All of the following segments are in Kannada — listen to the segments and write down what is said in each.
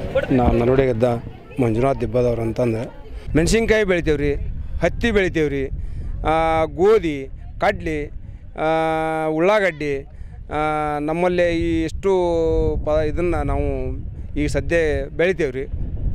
ನಾವು ನಲ್ವಡಿಗೆದ್ದ ಮಂಜುನಾಥ್ ದಿಬ್ಬದವ್ರು ಅಂತಂದು ಮೆಣಸಿನ್ಕಾಯಿ ಬೆಳಿತೇವೆ ರೀ ಹತ್ತಿ ಬೆಳಿತೇವೆ ರೀ ಗೋಧಿ ಕಡ್ಲಿ ಆ, ಉಳ್ಳಾಗಡ್ಡಿ ಆ, ನಮ್ಮಲ್ಲಿ ಈ ಇಷ್ಟು ಪ ಇದನ್ನು ನಾವು ಈಗ ಸದ್ಯ ಬೆಳಿತೇವೆ ರೀ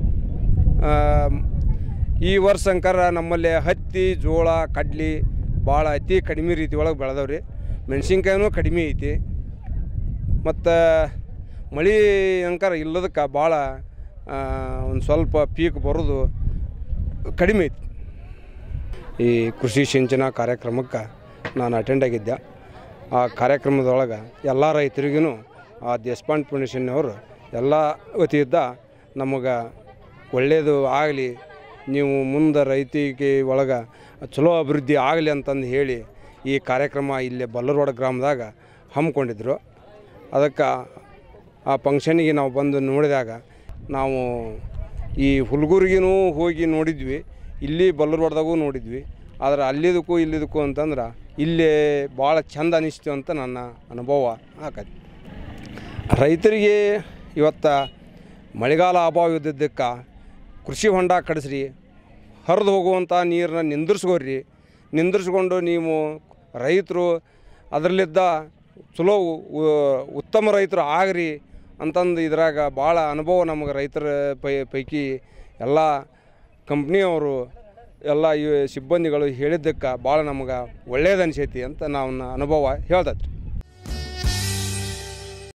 ಈ ವರ್ಷ ಅಂಕರ ನಮ್ಮಲ್ಲಿ ಹತ್ತಿ ಜೋಳ ಕಡ್ಲಿ ಭಾಳ ಅತಿ ಕಡಿಮೆ ರೀತಿ ಒಳಗೆ ಬೆಳೆದವ್ರಿ ರೀ ಮೆಣಸಿನ್ಕಾಯಿನೂ ಕಡಿಮೆ ಐತಿ ಮತ್ತು ಮಳೆ ಅಂಕರ ಇಲ್ಲದಕ್ಕೆ ಭಾಳ ಒಂದು ಸ್ವಲ್ಪ ಪೀಕ್ ಬರೋದು ಕಡಿಮೆ ಐತಿ ಈ ಕೃಷಿ ಸಿಂಚನ ಕಾರ್ಯಕ್ರಮಕ್ಕೆ ನಾನು ಅಟೆಂಡ್ ಆಗಿದ್ದೆ ಆ ಕಾರ್ಯಕ್ರಮದೊಳಗೆ ಎಲ್ಲ ರೈತರಿಗೂ ಆ ದೇಶಪಾಂಡೆ ಫೌಂಡೇಶನ್ ಅವರು ಎಲ್ಲ ವತಿಯಿಂದ ನಮಗೆ ಒಳ್ಳೆಯದು ಆಗಲಿ ನೀವು ಮುಂದೆ ರೈತಿಗೆ ಒಳಗೆ ಚಲೋ ಅಭಿವೃದ್ಧಿ ಆಗಲಿ ಅಂತಂದು ಹೇಳಿ ಈ ಕಾರ್ಯಕ್ರಮ ಇಲ್ಲೇ ಬಲ್ಲರವಾಡ ಗ್ರಾಮದಾಗ ಹಮ್ಮಿಕೊಂಡಿದ್ರು ಅದಕ್ಕೆ ಆ ಫಂಕ್ಷನಿಗೆ ನಾವು ಬಂದು ನೋಡಿದಾಗ ನಾವು ಈ ಹುಲ್ಗೂರಿಗೂ ಹೋಗಿ ನೋಡಿದ್ವಿ ಇಲ್ಲಿ ಬಲ್ಲರವಾಡದಾಗೂ ನೋಡಿದ್ವಿ ಆದರೆ ಅಲ್ಲಿದಕ್ಕೂ ಇಲ್ಲಿದಕ್ಕೂ ಅಂತಂದ್ರೆ ಇಲ್ಲೇ ಭಾಳ ಚಂದ ಅನಿಸ್ತು ಅಂತ ನನ್ನ ಅನುಭವ ಆಕತಿ ರೈತರಿಗೆ ಇವತ್ತು ಮಳೆಗಾಲ ಅಭಾವ ಇದ್ದಿದ್ದಕ್ಕೆ ಕೃಷಿ ಹೊಂಡ ಕಡಿಸ್ರಿ ಹರಿದು ಹೋಗುವಂಥ ನೀರನ್ನ ನಿಂದಿರ್ಸ್ಕೋರಿ ನಿಂದಿರ್ಸ್ಕೊಂಡು ನೀವು ರೈತರು ಅದರಲ್ಲಿದ್ದ ಚಲೋ ಉ- ಉತ್ತಮ ರೈತರು ಆಗ್ರಿ ಅಂತಂದು ಇದ್ರಾಗ ಭಾಳ ಅನುಭವ ನಮಗೆ ರೈತರ ಪೈ ಪೈಕಿ ಎಲ್ಲ ಕಂಪ್ನಿಯವರು ಎಲ್ಲ ಈ ಸಿಬ್ಬಂದಿಗಳು ಹೇಳಿದ್ದಕ್ಕೆ ಭಾಳ ನಮಗೆ ಒಳ್ಳೇದು ಅನಿಸೈತಿ ಅಂತ ನಾವು ಅನುಭವ ಹೇಳ್ದತ್ರಿ